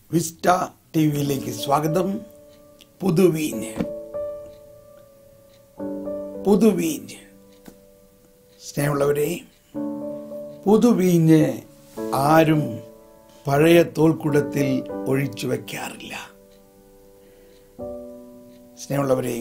Vista T വിയിലേക്ക് സ്വാഗതം പുതുവീഞ്ഞ് പുതുവീഞ്ഞ് സ്നേഹമുള്ളവരെ പുതുവീഞ്ഞ് ആരും പഴയ തോൽക്കുടത്തിൽ ഒഴിച്ചു വയ്ക്കാറില്ല സ്നേഹമുള്ളവരെ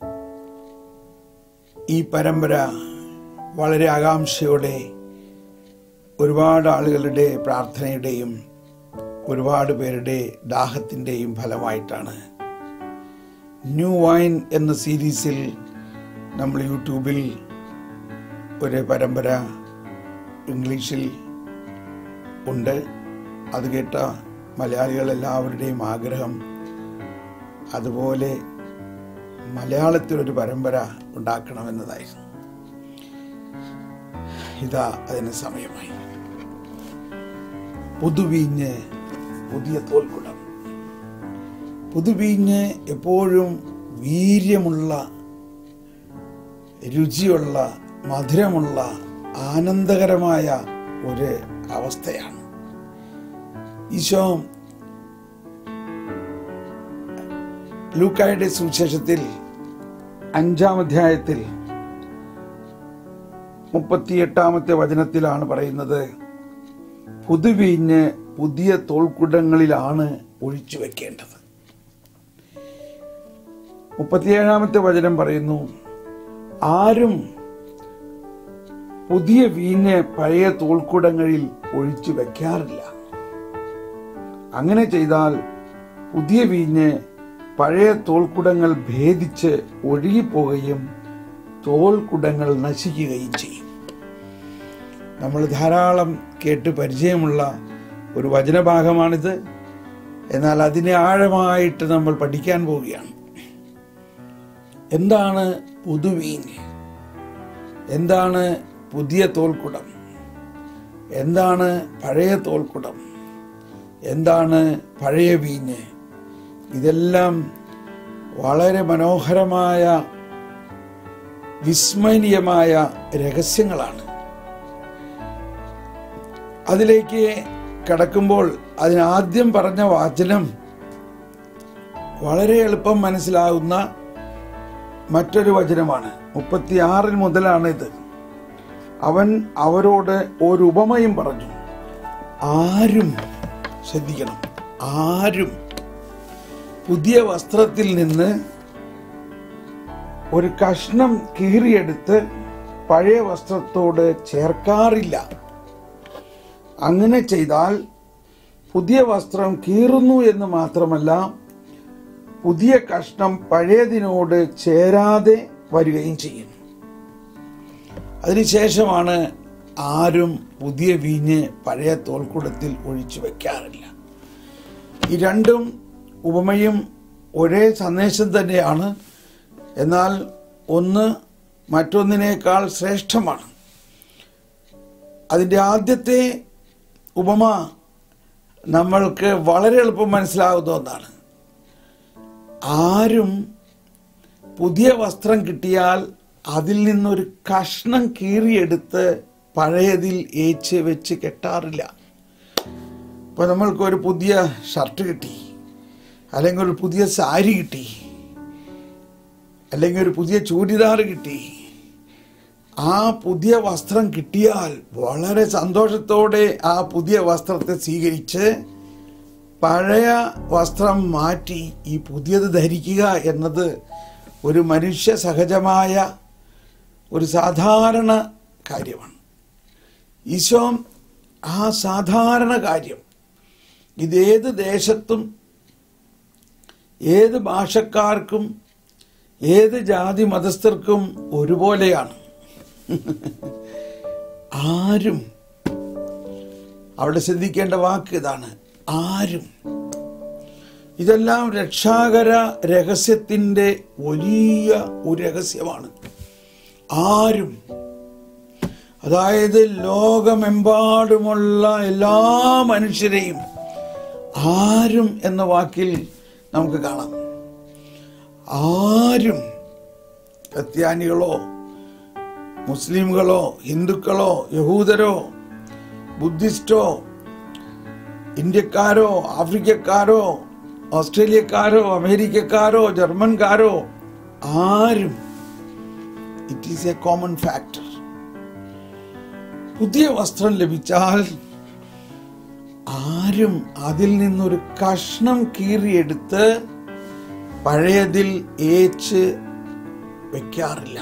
ഈ പരമ്പര വളരെ ആകാംക്ഷയോടെ ഒരുപാട് ആളുകളുടെ പ്രാർത്ഥനയുടെയും ഒരുപാട് പേരുടെ ദാഹത്തിൻ്റെയും ഫലമായിട്ടാണ് ന്യൂ വൈൻ എന്ന സീരീസിൽ നമ്മൾ യൂട്യൂബിൽ ഒരു പരമ്പര ഇംഗ്ലീഷിൽ ഉണ്ട് അത് കേട്ട മലയാളികൾ എല്ലാവരുടെയും ആഗ്രഹം അതുപോലെ മലയാളത്തിലൊരു പരമ്പര ഉണ്ടാക്കണമെന്നതായിരുന്നു ഇതാ അതിന് സമയമായി പുതുവീഞ്ഞ് പുതിയ തോൽക്കുടം പുതുവീഞ്ഞ് എപ്പോഴും വീര്യമുള്ള രുചിയുള്ള മധുരമുള്ള ആനന്ദകരമായ ഒരു അവസ്ഥയാണ് ഈശോ ലൂക്കായുടെ സുവിശേഷത്തിൽ അഞ്ചാം അധ്യായത്തിൽ മുപ്പത്തിയെട്ടാമത്തെ വചനത്തിലാണ് പറയുന്നത് പുതുവീഞ്ഞ് പുതിയ തോൾക്കുടങ്ങളിലാണ് ഒഴിച്ചു വെക്കേണ്ടത് മുപ്പത്തിയേഴാമത്തെ വചനം പറയുന്നു ആരും പുതിയ വീഞ്ഞ് പഴയ തോൾക്കുടങ്ങളിൽ ഒഴിച്ചു വെക്കാറില്ല അങ്ങനെ ചെയ്താൽ പുതിയ വീഞ്ഞ് പഴയ തോൾക്കുടങ്ങൾ ഭേദിച്ച് ഒഴുകിപ്പോവുകയും തോൾക്കുടങ്ങൾ നശിക്കുകയും ചെയ്യും നമ്മൾ ധാരാളം കേട്ട് പരിചയമുള്ള ഒരു വചനഭാഗമാണിത് എന്നാൽ അതിനെ ആഴമായിട്ട് നമ്മൾ പഠിക്കാൻ പോവുകയാണ് എന്താണ് പുതുവീഞ്ഞ് എന്താണ് പുതിയ തോൽക്കുടം എന്താണ് പഴയ തോൽക്കുടം എന്താണ് പഴയ വീഞ്ഞ് ഇതെല്ലാം വളരെ മനോഹരമായ വിസ്മരണീയമായ രഹസ്യങ്ങളാണ് അതിലേക്ക് കടക്കുമ്പോൾ അതിനാദ്യം പറഞ്ഞ വാചനം വളരെ എളുപ്പം മനസ്സിലാകുന്ന മറ്റൊരു വചനമാണ് മുപ്പത്തിയാറിൽ മുതലാണ് ഇത് അവൻ അവരോട് ഒരു ഉപമയും പറഞ്ഞു ആരും ശ്രദ്ധിക്കണം ആരും പുതിയ വസ്ത്രത്തിൽ നിന്ന് ഒരു കഷ്ണം കീറിയെടുത്ത് പഴയ വസ്ത്രത്തോട് ചേർക്കാറില്ല അങ്ങനെ ചെയ്താൽ പുതിയ വസ്ത്രം കീറുന്നു എന്ന് മാത്രമല്ല പുതിയ കഷ്ണം പഴയതിനോട് ചേരാതെ വരികയും ചെയ്യുന്നു അതിനുശേഷമാണ് ആരും പുതിയ വീഞ്ഞ് പഴയ തോൽക്കുടത്തിൽ ഒഴിച്ചു വെക്കാറില്ല ഈ രണ്ടും ഉപമയും ഒരേ സന്ദേശം തന്നെയാണ് എന്നാൽ ഒന്ന് മറ്റൊന്നിനേക്കാൾ ശ്രേഷ്ഠമാണ് അതിൻ്റെ ആദ്യത്തെ ഉപമ നമ്മൾക്ക് വളരെ എളുപ്പം മനസ്സിലാകുന്ന ഒന്നാണ് ആരും പുതിയ വസ്ത്രം കിട്ടിയാൽ അതിൽ നിന്നൊരു കഷ്ണം കീറിയെടുത്ത് പഴയതിൽ ഏച്ച് വെച്ച് കെട്ടാറില്ല ഇപ്പോൾ നമ്മൾക്ക് ഒരു പുതിയ ഷർട്ട് കിട്ടി അല്ലെങ്കിൽ ഒരു പുതിയ സാരി കിട്ടി അല്ലെങ്കിൽ ഒരു പുതിയ ചൂരിദാർ കിട്ടി ആ പുതിയ വസ്ത്രം കിട്ടിയാൽ വളരെ സന്തോഷത്തോടെ ആ പുതിയ വസ്ത്രത്തെ സ്വീകരിച്ച് പഴയ വസ്ത്രം മാറ്റി ഈ പുതിയത് ധരിക്കുക എന്നത് ഒരു മനുഷ്യ സഹജമായ ഒരു സാധാരണ കാര്യമാണ് ഈശോ ആ സാധാരണ കാര്യം ഇതേത് ദേശത്തും ഏത് ഭാഷക്കാർക്കും ഏത് ജാതി മതസ്ഥർക്കും ഒരുപോലെയാണ് ആരും അവിടെ ശ്രദ്ധിക്കേണ്ട വാക്ക് ഇതാണ് ആരും ഇതെല്ലാം രക്ഷാകര രഹസ്യത്തിൻ്റെ വലിയ ഒരു രഹസ്യമാണ് ആരും അതായത് ലോകമെമ്പാടുമുള്ള എല്ലാ മനുഷ്യരെയും ആരും എന്ന വാക്കിൽ നമുക്ക് കാണാം ആരും ക്രിസ്ത്യാനികളോ മുസ്ലിമുകളോ ഹിന്ദുക്കളോ യഹൂദരോ ബുദ്ധിസ്റ്റോ ഇന്ത്യക്കാരോ ആഫ്രിക്കക്കാരോ ഓസ്ട്രേലിയക്കാരോ അമേരിക്കക്കാരോ ജർമ്മൻകാരോ ആരും it is a common factor പുതിയ വസ്ത്രം ലഭിച്ചാൽ ആരും അതിൽ നിന്നൊരു കഷ്ണം കീറിയെടുത്ത് പഴയതിൽ ഏച്ച് വെക്കാറില്ല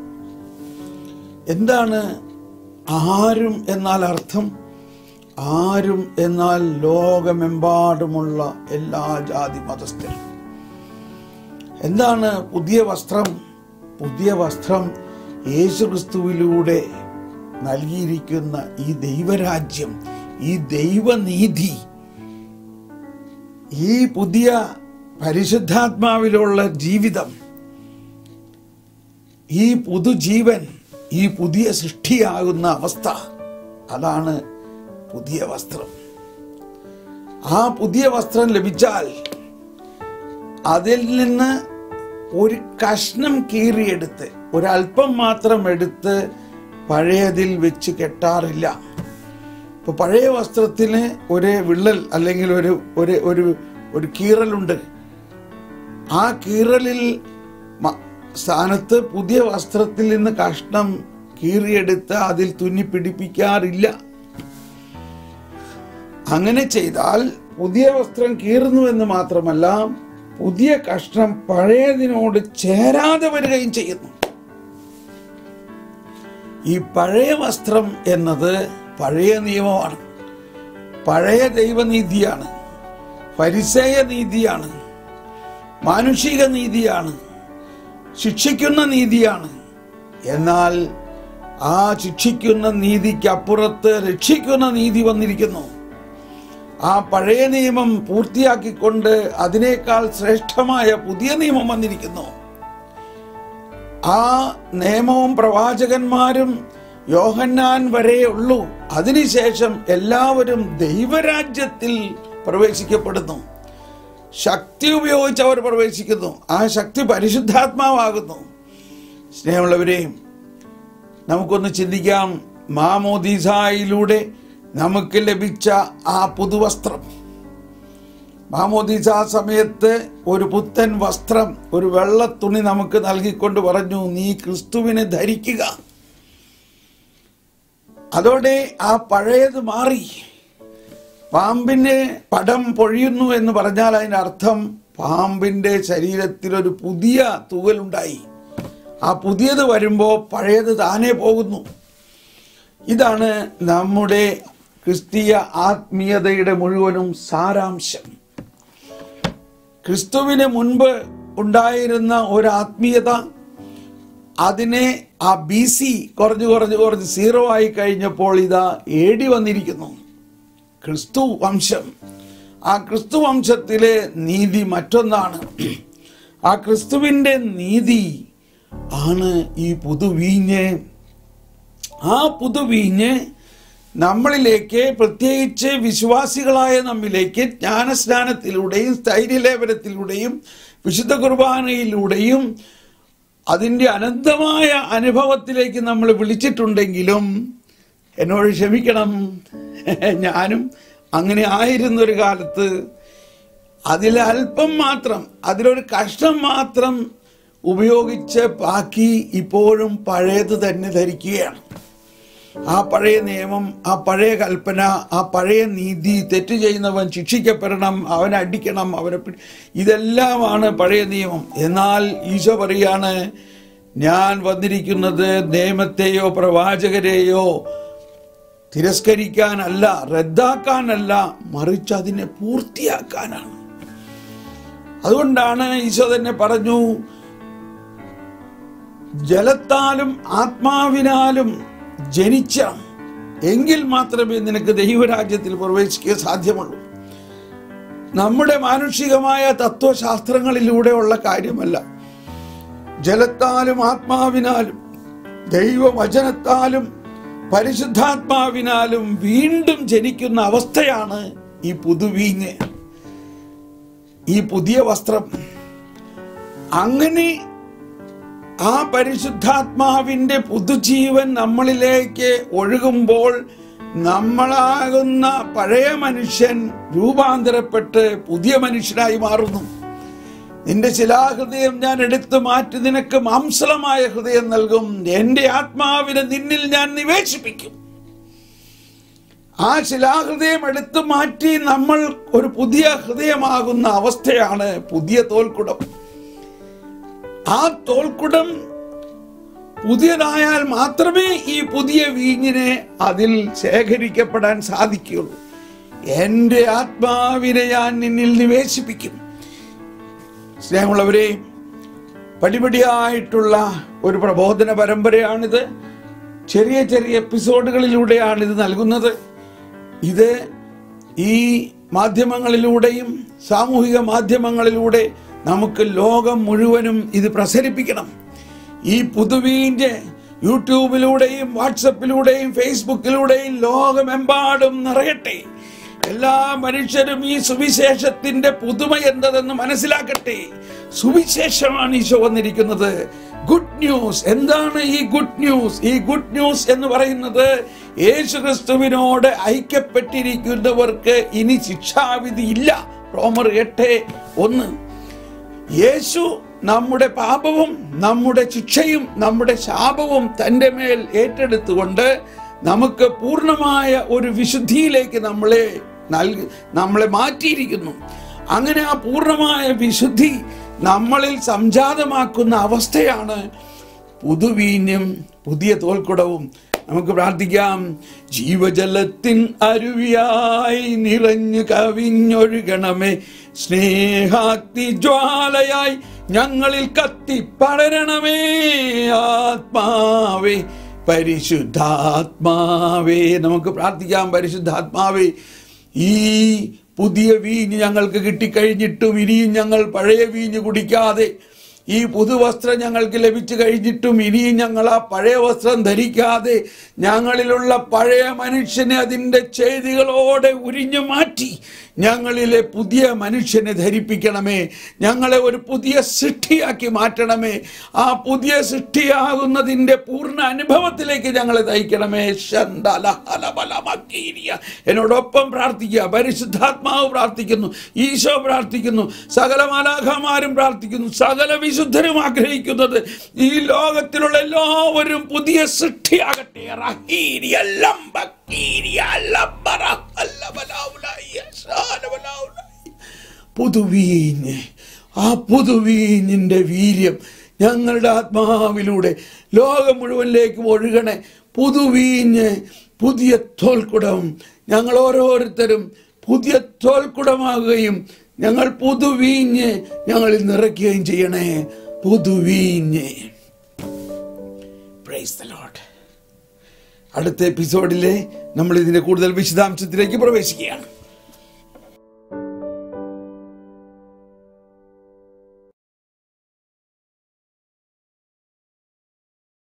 എന്താണ് ആരും എന്നാൽ അർത്ഥം ആരും എന്നാൽ ലോകമെമ്പാടുമുള്ള എല്ലാ ജാതി മതസ്ഥരും എന്താണ് പുതിയ വസ്ത്രം പുതിയ വസ്ത്രം യേശുക്രിസ്തുവിലൂടെ നൽകിയിരിക്കുന്ന ഈ ദൈവരാജ്യം ഈ ദൈവനീതി ഈ പുതിയ പരിശുദ്ധാത്മാവിലുള്ള ജീവിതം ഈ പുതുജീവൻ ഈ പുതിയ സൃഷ്ടിയാകുന്ന അവസ്ഥ അതാണ് പുതിയ വസ്ത്രം ആ പുതിയ വസ്ത്രം ലഭിച്ചാൽ അതിൽ നിന്ന് ഒരു കഷ്ണം കീറിയെടുത്ത് ഒരല്പം മാത്രം എടുത്ത് പഴയതിൽ വെച്ച് കെട്ടാറില്ല ഇപ്പൊ പഴയ വസ്ത്രത്തിന് ഒരു വിള്ളൽ അല്ലെങ്കിൽ ഒരു ഒരു ഒരു ഒരു കീറലുണ്ട് ആ കീറലിൽ മ- സ്ഥാനത്ത് പുതിയ വസ്ത്രത്തിൽ നിന്ന് കഷ്ണം കീറിയെടുത്ത് അതിൽ തുന്നി പിടിപ്പിക്കാറില്ല അങ്ങനെ ചെയ്താൽ പുതിയ വസ്ത്രം കീറുന്നു എന്ന് മാത്രമല്ല പുതിയ കഷ്ണം പഴയതിനോട് ചേരാതെ വരികയും ചെയ്യുന്നു ഈ പഴയ വസ്ത്രം എന്നത് പഴയ നിയമമാണ് പഴയ ദൈവനീതിയാണ് പരിസയ നീതിയാണ് മാനുഷിക നീതിയാണ് ശിക്ഷിക്കുന്ന നീതിയാണ് എന്നാൽ ആ ശിക്ഷിക്കുന്ന നീതിക്കപ്പുറത്ത് രക്ഷിക്കുന്ന നീതി വന്നിരിക്കുന്നു ആ പഴയ നിയമം പൂർത്തിയാക്കിക്കൊണ്ട് അതിനേക്കാൾ ശ്രേഷ്ഠമായ പുതിയ നിയമം വന്നിരിക്കുന്നു ആ നിയമവും പ്രവാചകന്മാരും യോഹന്നാൻ വരെ ഉള്ളൂ അതിനുശേഷം എല്ലാവരും ദൈവരാജ്യത്തിൽ പ്രവേശിക്കപ്പെടുന്നു ശക്തി ഉപയോഗിച്ച് അവർ പ്രവേശിക്കുന്നു ആ ശക്തി പരിശുദ്ധാത്മാവാകുന്നു സ്നേഹമുള്ളവരെയും നമുക്കൊന്ന് ചിന്തിക്കാം മാമോദീസായിലൂടെ നമുക്ക് ലഭിച്ച ആ പുതുവസ്ത്രം മാമോദീസ സമയത്ത് ഒരു പുത്തൻ വസ്ത്രം ഒരു വെള്ള തുണി നമുക്ക് നൽകിക്കൊണ്ട് പറഞ്ഞു നീ ക്രിസ്തുവിനെ ധരിക്കുക അതോടെ ആ പഴയത് മാറി പാമ്പിന്റെ പടം പൊഴിയുന്നു എന്ന് പറഞ്ഞാൽ അതിന്റെ അർത്ഥം പാമ്പിന്റെ ശരീരത്തിൽ ഒരു പുതിയ തൂവലുണ്ടായി ആ പുതിയത് വരുമ്പോൾ പഴയത് താനേ പോകുന്നു ഇതാണ് നമ്മുടെ ക്രിസ്തീയ ആത്മീയതയുടെ മുഴുവനും സാരാംശം ക്രിസ്തുവിന് മുൻപ് ഉണ്ടായിരുന്ന ഒരു ആത്മീയത അതിനെ ആ ബി സി കുറഞ്ഞു കുറഞ്ഞു കുറഞ്ഞ് സീറോ ആയി കഴിഞ്ഞപ്പോൾ ഇതാ ഏടി വന്നിരിക്കുന്നു ക്രിസ്തു വംശം ആ ക്രിസ്തു വംശത്തിലെ നീതി മറ്റൊന്നാണ് ആ ക്രിസ്തുവിൻ്റെ നീതി ആണ് ഈ പുതുവീഞ്ഞ് ആ പുതുവീഞ്ഞ് നമ്മളിലേക്ക് പ്രത്യേകിച്ച് വിശ്വാസികളായ നമ്മിലേക്ക് ജ്ഞാനസ്നാനത്തിലൂടെയും സ്ഥൈര്യലേപനത്തിലൂടെയും വിശുദ്ധ കുർബാനയിലൂടെയും അതിൻ്റെ അനന്തമായ അനുഭവത്തിലേക്ക് നമ്മൾ വിളിച്ചിട്ടുണ്ടെങ്കിലും എന്നോട് ക്ഷമിക്കണം ഞാനും അങ്ങനെ ആയിരുന്നൊരു കാലത്ത് അതിൽ അല്പം മാത്രം അതിലൊരു കഷ്ണം മാത്രം ഉപയോഗിച്ച് ബാക്കി ഇപ്പോഴും പഴയത് തന്നെ ധരിക്കുകയാണ് ആ പഴയ നിയമം ആ പഴയ കൽപ്പന ആ പഴയ നീതി തെറ്റ് ചെയ്യുന്നവൻ ശിക്ഷിക്കപ്പെടണം അവനെ അടിക്കണം അവനെ പിടി- ഇതെല്ലാമാണ് പഴയ നിയമം എന്നാൽ ഈശോ പറയാണ് ഞാൻ വന്നിരിക്കുന്നത് നിയമത്തെയോ പ്രവാചകരെയോ തിരസ്കരിക്കാനല്ല റദ്ദാക്കാനല്ല മറിച്ച് അതിനെ പൂർത്തിയാക്കാനാണ് അതുകൊണ്ടാണ് ഈശോ തന്നെ പറഞ്ഞു ജലത്താലും ആത്മാവിനാലും ജനിച്ച എങ്കിൽ മാത്രമേ നിനക്ക് ദൈവരാജ്യത്തിൽ പ്രവേശിക്കാൻ സാധ്യമുള്ളൂ നമ്മുടെ മാനുഷികമായ തത്വശാസ്ത്രങ്ങളിലൂടെയുള്ള കാര്യമല്ല ജലത്താലും ആത്മാവിനാലും ദൈവവചനത്താലും പരിശുദ്ധാത്മാവിനാലും വീണ്ടും ജനിക്കുന്ന അവസ്ഥയാണ് ഈ പുതുവീഞ്ഞ് ഈ പുതിയ വസ്ത്രം അങ്ങനെ ആ പരിശുദ്ധാത്മാവിന്റെ പുതുജീവൻ നമ്മളിലേക്ക് ഒഴുകുമ്പോൾ നമ്മളാകുന്ന പഴയ മനുഷ്യൻ രൂപാന്തരപ്പെട്ട് പുതിയ മനുഷ്യനായി മാറുന്നു നിന്റെ ശിലാഹൃദയം ഞാൻ എടുത്തു മാറ്റി നിനക്ക് മാംസളമായ ഹൃദയം നൽകും എന്റെ ആത്മാവിനെ നിന്നിൽ ഞാൻ നിവേശിപ്പിക്കും ആ ശിലാഹൃദയം എടുത്തു മാറ്റി നമ്മൾ ഒരു പുതിയ ഹൃദയമാകുന്ന അവസ്ഥയാണ് പുതിയ തോൽക്കുടം ആ തോൽക്കുടം പുതിയതായാൽ മാത്രമേ ഈ പുതിയ വീഞ്ഞിനെ അതിൽ ശേഖരിക്കപ്പെടാൻ സാധിക്കുകയുള്ളൂ എൻ്റെ ആത്മാവിനെ ഞാൻ നിന്നിൽ നിവേശിപ്പിക്കും സ്നേഹമുള്ളവരെ പടിപടിയായിട്ടുള്ള ഒരു പ്രബോധന പരമ്പരയാണിത് ചെറിയ ചെറിയ എപ്പിസോഡുകളിലൂടെയാണ് ഇത് നൽകുന്നത് ഇത് ഈ മാധ്യമങ്ങളിലൂടെയും സാമൂഹിക മാധ്യമങ്ങളിലൂടെ നമുക്ക് ലോകം മുഴുവനും ഇത് പ്രസരിപ്പിക്കണം ഈ പുതുവീൻ്റെ യൂട്യൂബിലൂടെയും വാട്സപ്പിലൂടെയും ഫേസ്ബുക്കിലൂടെയും ലോകമെമ്പാടും നിറയട്ടെ എല്ലാ മനുഷ്യരും ഈ സുവിശേഷത്തിന്റെ പുതുമ എന്തെന്ന് മനസ്സിലാക്കട്ടെ സുവിശേഷമാണ് ഈശോ വന്നിരിക്കുന്നത് ഗുഡ് ന്യൂസ് എന്താണ് ഈ ഗുഡ് ന്യൂസ് ഈ ഗുഡ് ന്യൂസ് എന്ന് പറയുന്നത് യേശു ക്രിസ്തുവിനോട് ഐക്യപ്പെട്ടിരിക്കുന്നവർക്ക് ഇനി ശിക്ഷാവിധി ഇല്ല റോമർ എട്ട് ഒന്ന് യേശു നമ്മുടെ പാപവും നമ്മുടെ ശിക്ഷയും നമ്മുടെ ശാപവും തൻ്റെ മേൽ ഏറ്റെടുത്തുകൊണ്ട് നമുക്ക് പൂർണ്ണമായ ഒരു വിശുദ്ധിയിലേക്ക് നമ്മളെ നൽകി നമ്മളെ മാറ്റിയിരിക്കുന്നു അങ്ങനെ ആ പൂർണ്ണമായ വിശുദ്ധി നമ്മളിൽ സംജാതമാക്കുന്ന അവസ്ഥയാണ് പുതുവീഞ്ഞും പുതിയ തോൽക്കുടവും നമുക്ക് പ്രാർത്ഥിക്കാം ജീവജലത്തിൻ അരുവിയായി നിറഞ്ഞു കവിഞ്ഞൊഴുകണമേ സ്നേഹാഗ്നി ജ്വാലയായി ഞങ്ങളിൽ കത്തി പടരണമേ ആത്മാവേ പരിശുദ്ധാത്മാവേ നമുക്ക് പ്രാർത്ഥിക്കാം പരിശുദ്ധാത്മാവേ ഈ പുതിയ വീഞ്ഞ് ഞങ്ങൾക്ക് കിട്ടിക്കഴിഞ്ഞിട്ടും ഇനിയും ഞങ്ങൾ പഴയ വീഞ്ഞ് കുടിക്കാതെ ഈ പുതുവസ്ത്രം ഞങ്ങൾക്ക് ലഭിച്ചു കഴിഞ്ഞിട്ടും ഇനിയും ഞങ്ങൾ ആ പഴയ വസ്ത്രം ധരിക്കാതെ ഞങ്ങളിലുള്ള പഴയ മനുഷ്യനെ അതിൻ്റെ ചെയ്തികളോടെ ഉരിഞ്ഞു മാറ്റി ഞങ്ങളിലെ പുതിയ മനുഷ്യനെ ധരിപ്പിക്കണമേ ഞങ്ങളെ ഒരു പുതിയ സൃഷ്ടിയാക്കി മാറ്റണമേ ആ പുതിയ സൃഷ്ടിയാകുന്നതിൻ്റെ പൂർണ്ണ അനുഭവത്തിലേക്ക് ഞങ്ങളെ നയിക്കണമേ ശന്തലഹലബലമക്കീരിയ. എന്നോടൊപ്പം പ്രാർത്ഥിക്കുക പരിശുദ്ധാത്മാവ് പ്രാർത്ഥിക്കുന്നു ഈശോ പ്രാർത്ഥിക്കുന്നു സകല മാലാഖമാരും പ്രാർത്ഥിക്കുന്നു സകല വിശുദ്ധരും ആഗ്രഹിക്കുന്നത് ഈ ലോകത്തിലുള്ള എല്ലാവരും പുതിയ സൃഷ്ടിയാകട്ടെ റഹീരിയ ലംബക്കീരിയ ലംബറ അല്ലബലൗലയ്യ ശാലബലൗലയ്യ. പുതുവീഞ്ഞ് ആ പുതുവീഞ്ഞിൻ്റെ വീര്യം ഞങ്ങളുടെ ആത്മാവിലൂടെ ലോകം മുഴുവനിലേക്ക് ഒഴുകണേ പുതുവീഞ്ഞ് പുതിയ തോൽക്കുടം ഞങ്ങൾ ഓരോരുത്തരും പുതിയ തോൽക്കുടമാകുകയും ഞങ്ങൾ പുതുവീഞ്ഞ് ഞങ്ങളിൽ നിറയ്ക്കുകയും ചെയ്യണേ പുതുവീഞ്ഞ് പ്രൈസ് ദ ലോഡ് അടുത്ത എപ്പിസോഡിലെ നമ്മൾ ഇതിന്റെ കൂടുതൽ വിശദാംശത്തിലേക്ക് പ്രവേശിക്കുകയാണ്